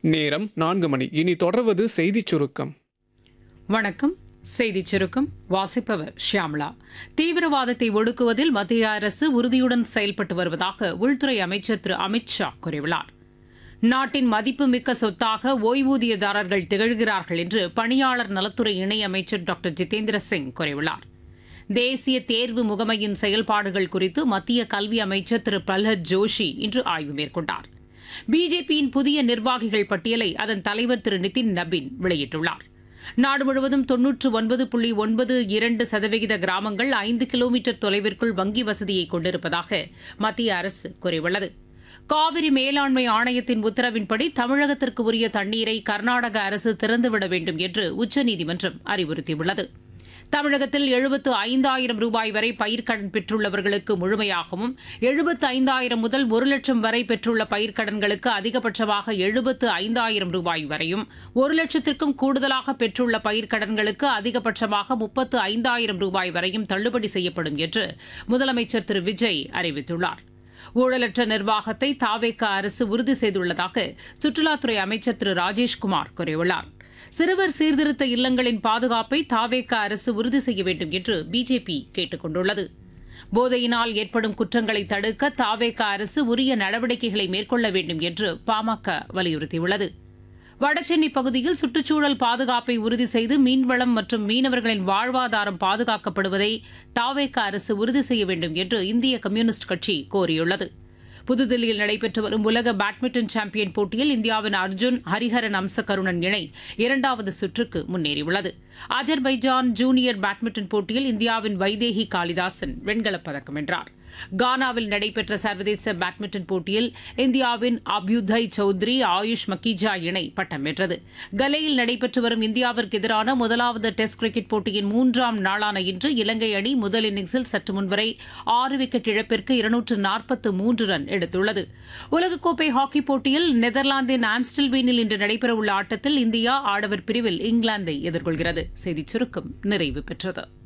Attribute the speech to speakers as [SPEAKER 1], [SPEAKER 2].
[SPEAKER 1] நேரம் நான்கு மணி இனி தொடர்வது செய்திச் சுருக்கம்
[SPEAKER 2] வணக்கம் செய்திச் சுருக்கம் வாசிப்பவர் ஷியாம்லா தீவிரவாதத்தை ஒடுக்குவதில் மத்திய அரசு உறுதியுடன் செயல்பட்டு வருவதாக உள்துறை அமைச்சர் திரு அமித் ஷா கூறியுள்ளார் நாட்டின் மதிப்புமிக்க சொத்தாக ஓய்வூதியதாரர்கள் திகழ்கிறார்கள் என்று பணியாளர் நலத்துறை இணையமைச்சர் டாக்டர் ஜிதேந்திர சிங் கூறியுள்ளார் தேசிய தேர்வு முகமையின் செயல்பாடுகள் குறித்து மத்திய கல்வி அமைச்சர் திரு பிரல்ஹத் ஜோஷி இன்று ஆய்வு மேற்கொண்டார் பிஜேபியின் புதிய நிர்வாகிகள் பட்டியலை அதன் தலைவர் திரு நிதின் நபின் வெளியிட்டுள்ளார் நாடு முழுவதும் தொன்னூற்று ஒன்பது புள்ளி ஒன்பது இரண்டு சதவிகித கிராமங்கள் ஐந்து கிலோமீட்டர் தொலைவிற்குள் வங்கி வசதியை கொண்டிருப்பதாக மத்திய அரசு கூறியுள்ளது காவிரி மேலாண்மை ஆணையத்தின் உத்தரவின்படி தமிழகத்திற்கு உரிய தண்ணீரை கர்நாடக அரசு திறந்துவிட வேண்டும் என்று உச்சநீதிமன்றம் அறிவுறுத்தியுள்ளது தமிழகத்தில் எழுபத்து ஐந்தாயிரம் ரூபாய் வரை பயிர்க்கடன் பெற்றுள்ளவர்களுக்கு முழுமையாகவும் எழுபத்து ஐந்தாயிரம் முதல் ஒரு லட்சம் வரை பெற்றுள்ள பயிர்க்கடன்களுக்கு அதிகபட்சமாக எழுபத்து ஐந்தாயிரம் ரூபாய் வரையும் ஒரு லட்சத்திற்கும் கூடுதலாக பெற்றுள்ள பயிர்க்கடன்களுக்கு அதிகபட்சமாக முப்பத்து ஐந்தாயிரம் ரூபாய் வரையும் தள்ளுபடி செய்யப்படும் என்று முதலமைச்சர் திரு விஜய் அறிவித்துள்ளார் ஊழலற்ற நிர்வாகத்தை தாவேக அரசு உறுதி செய்துள்ளதாக சுற்றுலாத்துறை அமைச்சர் திரு ராஜேஷ்குமார் கூறியுள்ளார் சிறுவர் சீர்திருத்த இல்லங்களின் பாதுகாப்பை தாவேக அரசு உறுதி செய்ய வேண்டும் என்று பிஜேபி கேட்டுக் கொண்டுள்ளது போதையினால் ஏற்படும் குற்றங்களை தடுக்க தாவேக அரசு உரிய நடவடிக்கைகளை மேற்கொள்ள வேண்டும் என்று பாமக வலியுறுத்தியுள்ளது வடசென்னை பகுதியில் சுற்றுச்சூழல் பாதுகாப்பை உறுதி செய்து மீன்வளம் மற்றும் மீனவர்களின் வாழ்வாதாரம் பாதுகாக்கப்படுவதை தாவேக அரசு உறுதி செய்ய வேண்டும் என்று இந்திய கம்யூனிஸ்ட் கட்சி கோரியுள்ளது புதுதில்லியில் நடைபெற்று வரும் உலக பேட்மிண்டன் சாம்பியன் போட்டியில் இந்தியாவின் அர்ஜுன் ஹரிஹரன் அம்சகருணன் இணை இரண்டாவது சுற்றுக்கு முன்னேறியுள்ளது அஜர்பைஜான் ஜூனியர் பேட்மிண்டன் போட்டியில் இந்தியாவின் வைதேகி காளிதாசன் வெண்கலப் பதக்கம் வென்றார் கானாவில் நடைபெற்ற சர்வதேச பேட்மிண்டன் போட்டியில் இந்தியாவின் அபியுதய் சௌத்ரி ஆயுஷ் மக்கீஜா இணை பட்டம் வென்றது கலையில் நடைபெற்று வரும் இந்தியாவிற்கு எதிரான முதலாவது டெஸ்ட் கிரிக்கெட் போட்டியின் மூன்றாம் நாளான இன்று இலங்கை அணி முதல் இன்னிங்ஸில் சற்று முன்வரை ஆறு விக்கெட் இழப்பிற்கு இருநூற்று நாற்பத்து மூன்று ரன் எடுத்துள்ளது உலகக்கோப்பை ஹாக்கி போட்டியில் நெதர்லாந்தின் ஆம்ஸ்டல்வீனில் இன்று நடைபெறவுள்ள ஆட்டத்தில் இந்தியா ஆடவர் பிரிவில் இங்கிலாந்தை எதிர்கொள்கிறது செய்திச் சுருக்கம் நிறைவு பெற்றது